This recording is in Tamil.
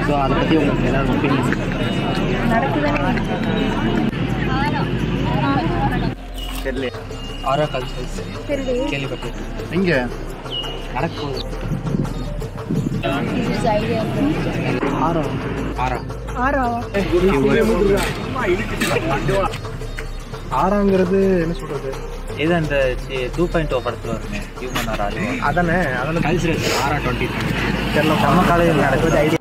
ஸோ அதை பற்றி உங்களுக்கு ஏதாவது ஒப்பீனியன் தெரியல ஆரா கல்ச்சர்ஸ் கேள்விப்பட்டிருக்கேன் எங்கே நடக்குது ஆரா ஆரா ஆறாங்கிறது என்ன சொல்றது இது அந்த டூ பாயிண்ட் ஓ படத்தில் வருமே ஹியூமன் ஆர் அது அதானே அதில் கல்ச்சரல் ஆரா டுவெண்ட்டி தெரியல நம்ம காலேஜில் நடக்குது ஐடியா